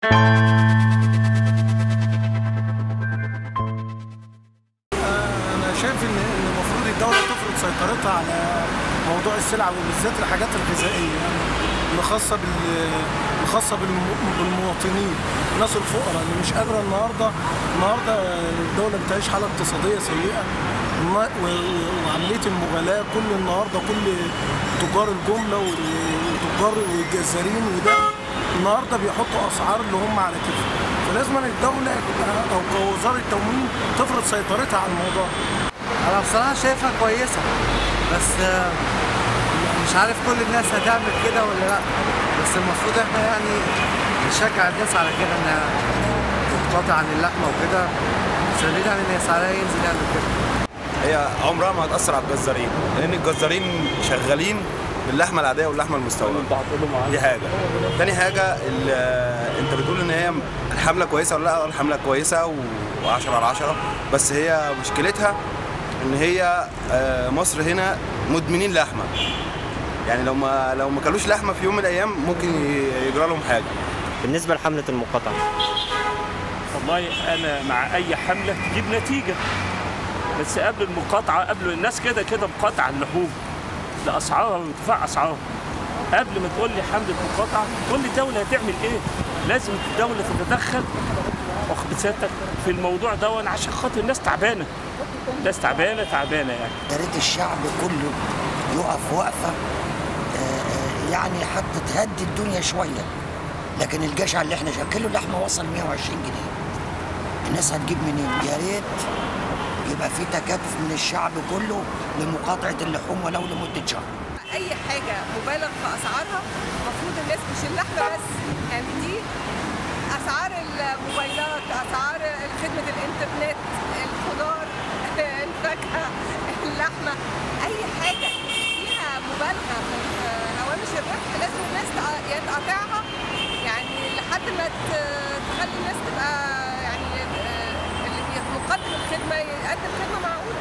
انا شايف ان ان المفروض الدوله تفرض سيطرتها على موضوع السلع وبالذات الحاجات الغذائيه يعني اللي خاصه بال اللي خاصه بالم- بالمواطنين الناس الفقراء اللي مش قادره النهارده النهارده الدوله بتعيش حاله اقتصاديه سيئه الم- و- وعمليه المغالاه كل النهارده كل تجار الجمله وتجار والجزارين وده النهارده بيحطوا اسعار اللي هم على كيفهم فلازم الدوله او كوزاره التموين تفرض سيطرتها على الموضوع انا بصراحه شايفها كويسه بس آه، مش عارف كل الناس هتعمل كده ولا لا بس المفروض احنا يعني نشجع الناس على كده انها تتقاطع عن اللحمه وكده بس بعيد عن ان سعرها ينزل يعني كده هي عمرها ما هتأثر على الجزارين لأن الجزارين شغالين باللحمة العادية واللحمة المستوردة دي حاجة تاني حاجة ال- انت بتقول ان هي الحملة كويسة ولا لا الحملة كويسة و10 على 10 بس هي مشكلتها ان هي آه، مصر هنا مدمنين لحمة يعني لو ما لو ما كلوش لحمة في يوم من الأيام ممكن ي- يجرى لهم حاجة بالنسبة لحملة المقاطعة والله انا مع اي حمله تجيب نتيجه بس قبل المقاطعه قبل الناس كده كده مقاطعه اللحوم لاسعارها وارتفاع اسعارها قبل ما تقول لي حمله مقاطعه قول لي الدوله هتعمل ايه لازم الدوله تتدخل واخد بسيادتك في الموضوع ده عشان خاطر الناس تعبانه الناس تعبانه تعبانه يعني يا ريت الشعب كله يقف وقفه آه، آه، يعني حتى تهدي الدنيا شويه لكن الجشع اللي احنا شكله اللحمه وصل 120 جنيه الناس هتجيب منين يا ريت يبقى في تكاتف من الشعب كله لمقاطعه اللحوم ولو لمده شهر اي حاجه مبالغ في اسعارها المفروض الناس مش اللحمه بس يعني دي اسعار الموبايلات اسعار خدمه الانترنت الخضار الفاكهه اللحمه اي حاجه فيها مبالغه في هوامش الربح لازم الناس تق- يا تقاطعها يعني لحد ما ت- تخلي الناس تبقى يعني آه، اللي مقدم الخدمه يقدم خدمه معقوله